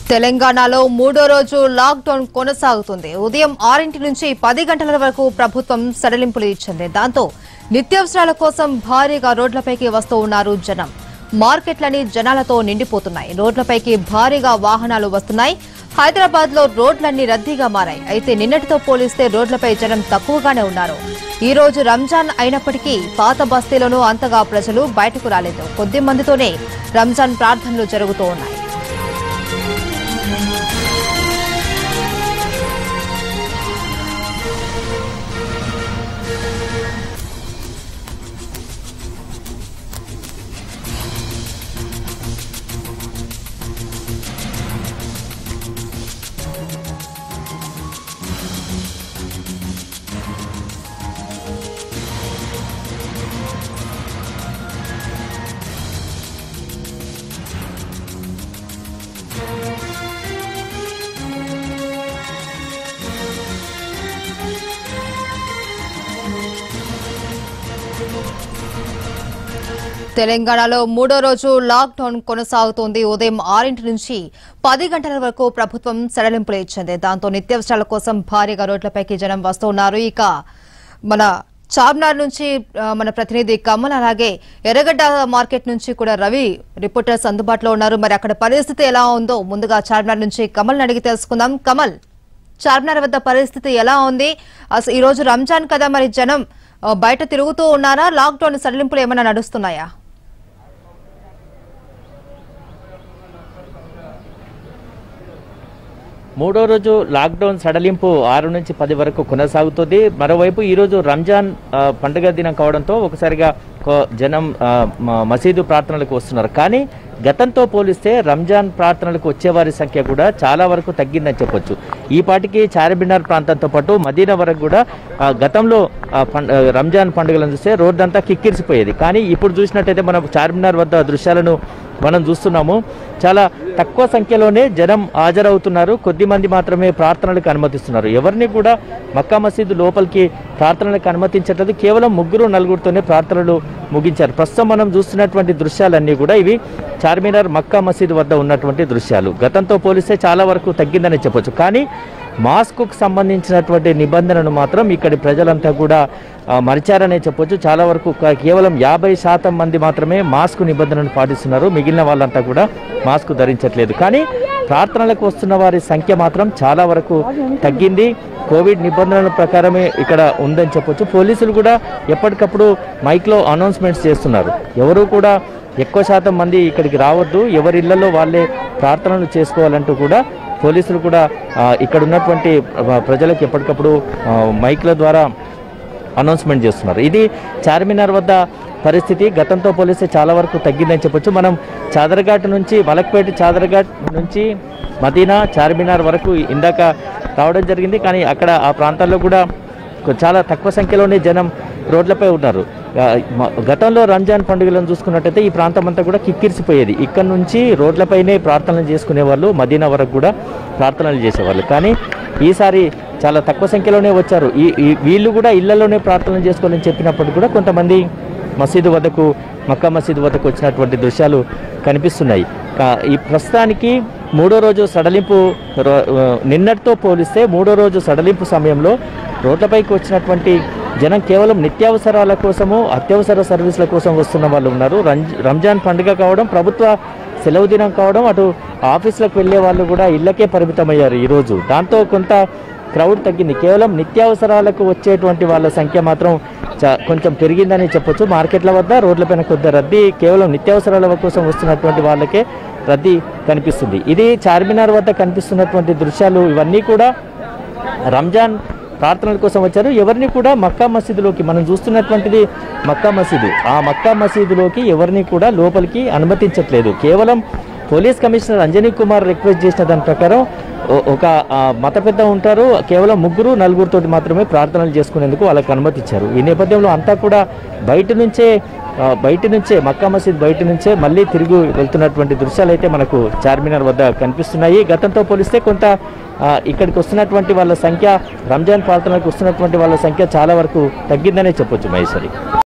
తెలంగాణలో మూడో రోజు లాక్డౌన్ కొనసాగుతుంది ఉదయం ఆరింటి నుంచి పది గంటల వరకు ప్రభుత్వం సడలింపులు ఇచ్చింది దాంతో నిత్యావసరాల కోసం భారీగా రోడ్లపైకి వస్తూ ఉన్నారు జనం మార్కెట్లని జనాలతో నిండిపోతున్నాయి రోడ్లపైకి భారీగా వాహనాలు వస్తున్నాయి హైదరాబాద్ లో రోడ్లన్నీ రద్దీగా మారాయి అయితే నిన్నటితో పోలిస్తే రోడ్లపై జనం తక్కువగానే ఉన్నారు ఈ రోజు రంజాన్ అయినప్పటికీ పాత బస్తీలోనూ అంతగా ప్రజలు బయటకు రాలేదు కొద్ది మందితోనే రంజాన్ ప్రార్థనలు జరుగుతూ ఉన్నాయి తెలంగాణలో మూడో రోజు లాక్డౌన్ కొనసాగుతోంది ఉదయం ఆరింటి నుంచి పది గంటల వరకు ప్రభుత్వం సడలింపులు ఇచ్చింది దాంతో నిత్యావసరాల కోసం భారీగా రోడ్లపైకి జనం వస్తున్నారు ఇక మన చార్మినార్ నుంచి ఆ, మన ప్రతినిధి కమల్ అలాగే ఎర్రగడ్డ మార్కెట్ నుంచి కూడా రవి రిపోర్టర్స్ అందుబాటులో ఉన్నారు మరి అక్కడ పరిస్థితి ఎలా ఉందో ముందుగా చార్మినార్ నుంచి కమల్ అడిగి తెలుసుకుందాం కమల్ చార్మినార్ వద్ద పరిస్థితి ఎలా ఉంది అసలు ఈ రోజు రంజాన్ కదా మరి జనం ఆ, బయట తిరుగుతూ ఉన్నారా లాక్డౌన్ సడలింపులు ఏమైనా నడుస్తున్నాయా మూడో రోజు లాక్డౌన్ సడలింపు ఆరు నుంచి పది వరకు కొనసాగుతుంది మరోవైపు ఈరోజు రంజాన్ ఆ, పండుగ దినం కావడంతో ఒకసారిగా కొ- జనం ఆ, మ- మసీదు ప్రార్థనలకు వస్తున్నారు కానీ గతంతో పోలిస్తే రంజాన్ ప్రార్థనలకు వచ్చేవారి సంఖ్య కూడా చాలా వరకు తగ్గిందని చెప్పొచ్చు ఈ పాటికి చార్మినార్ ప్రాంతంతో పాటు మదీనా వరకు కూడా ఆ, గతంలో ఆ, పం- ఆ, రంజాన్ పండుగలను చూస్తే రోడ్డంతా కిక్కిరిసిపోయేది కానీ ఇప్పుడు చూసినట్టయితే మనం చార్మినార్ వద్ద దృశ్యాలను మనం చూస్తున్నాము చాలా తక్కువ సంఖ్యలోనే జనం హాజరవుతున్నారు కొద్ది మంది మాత్రమే ప్రార్థనలకు అనుమతిస్తున్నారు ఎవరిని కూడా మక్కా మసీదు లోపలికి ప్రార్థనలకు అనుమతించట్లేదు కేవలం ముగ్గురు నలుగురితోనే ప్రార్థనలు ముగించారు ప్రస్తుతం మనం చూస్తున్నటువంటి దృశ్యాలన్నీ కూడా ఇవి చార్మినార్ మక్కా మసీదు వద్ద ఉన్నటువంటి దృశ్యాలు గతంతో పోలిస్తే చాలా వరకు తగ్గిందని చెప్పొచ్చు కానీ మాస్కు సంబంధించినటువంటి నిబంధనను మాత్రం ఇక్కడి ప్రజలంతా కూడా ఆ, మరిచారనే చెప్పొచ్చు చాలా వరకు క- కేవలం యాభై శాతం మంది మాత్రమే మాస్క్ నిబంధనను పాటిస్తున్నారు మిగిలిన వాళ్ళంతా కూడా మాస్క్ ధరించట్లేదు కానీ ప్రార్థనలకు వస్తున్న వారి సంఖ్య మాత్రం చాలా వరకు తగ్గింది కోవిడ్ నిబంధనల ప్రకారమే ఇక్కడ ఉందని చెప్పొచ్చు పోలీసులు కూడా ఎప్పటికప్పుడు మైక్లో అనౌన్స్మెంట్స్ చేస్తున్నారు ఎవరు కూడా ఎక్కువ శాతం మంది ఇక్కడికి రావద్దు ఎవరి ఇళ్లలో వాళ్ళే ప్రార్థనలు చేసుకోవాలంటూ కూడా పోలీసులు కూడా ఆ, ఇక్కడ ఉన్నటువంటి ప్ర- ప్రజలకు ఎప్పటికప్పుడు ఆ, మైక్ల ద్వారా అనౌన్స్మెంట్ చేస్తున్నారు ఇది చార్మినార్ వద్ద పరిస్థితి గతంతో పోలిస్తే చాలా వరకు తగ్గిందని చెప్పొచ్చు మనం చాదరఘాట్ నుంచి మలక్పేట చాదరఘాట్ నుంచి మదీనా చార్మినార్ వరకు ఇందాక రావడం జరిగింది కానీ అక్కడ ఆ ప్రాంతాల్లో కూడా కొ- చాలా తక్కువ సంఖ్యలోనే జనం రోడ్లపై ఉన్నారు ఆ, మ- గతంలో రంజాన్ పండుగలను చూసుకున్నట్టయితే ఈ ప్రాంతం అంతా కూడా కిక్కిరిసిపోయేది ఇక్కడ నుంచి రోడ్లపైనే ప్రార్థనలు చేసుకునే వాళ్ళు మదీనా వరకు కూడా ప్రార్థనలు చేసేవాళ్ళు కానీ ఈసారి చాలా తక్కువ సంఖ్యలోనే వచ్చారు ఈ ఈ వీళ్ళు కూడా ఇళ్లలోనే ప్రార్థనలు చేసుకోవాలని చెప్పినప్పుడు కూడా కొంతమంది మసీదు వద్దకు మక్కా మసీదు వద్దకు వచ్చినటువంటి దృశ్యాలు కనిపిస్తున్నాయి కా- ఈ ప్రస్తుతానికి మూడో రోజు సడలింపు రో- ఆ, నిన్నటితో పోలిస్తే మూడో రోజు సడలింపు సమయంలో రోడ్లపైకి వచ్చినటువంటి జనం కేవలం నిత్యావసరాల కోసము అత్యవసర సర్వీసుల కోసం వస్తున్న వాళ్ళు ఉన్నారు రంజ్ రంజాన్ పండుగ కావడం ప్రభుత్వ సెలవు దినం కావడం అటు ఆఫీసులకు వెళ్ళే వాళ్ళు కూడా ఇళ్ళకే పరిమితమయ్యారు ఈరోజు దాంతో కొంత క్రౌడ్ తగ్గింది కేవలం నిత్యావసరాలకు వచ్చేటువంటి వాళ్ళ సంఖ్య మాత్రం చా- కొంచెం పెరిగిందని చెప్పొచ్చు మార్కెట్ల వద్ద రోడ్లపైన కొద్ది రద్దీ కేవలం నిత్యావసరాల కోసం వస్తున్నటువంటి వాళ్ళకే రద్దీ కనిపిస్తుంది ఇది చార్మినార్ వద్ద కనిపిస్తున్నటువంటి దృశ్యాలు ఇవన్నీ కూడా రంజాన్ ప్రార్థనల కోసం వచ్చారు ఎవరిని కూడా మక్కా మసీదులోకి మనం చూస్తున్నటువంటిది మక్కా మసీదు ఆ మక్కా మసీదులోకి ఎవరిని కూడా లోపలికి అనుమతించట్లేదు కేవలం police commissioner Anjani Kumar request చేసిన దాని ప్రకారం ఓ- ఒక ఆ, మత పెద్ద ఉంటారు కేవలం ముగ్గురు నలుగురితో మాత్రమే ప్రార్థనలు చేసుకునేందుకు వాళ్ళకి అనుమతి ఇచ్చారు ఈ నేపథ్యంలో అంతా కూడా బయట నుంచే ఆ, బయట నుంచే మక్కా మసీద్ బయట నుంచే మళ్ళీ తిరిగి వెళ్తున్నటువంటి దృశ్యాలు అయితే మనకు చార్మినార్ వద్ద కనిపిస్తున్నాయి గతంతో పోలిస్తే కొంత ఆ, ఇక్కడికి వస్తున్నటువంటి వాళ్ళ సంఖ్య రంజాన్ ప్రార్థనలకు వస్తున్నటువంటి వాళ్ళ సంఖ్య చాలా వరకు తగ్గిందనే చెప్పొచ్చు మహేశ్వరి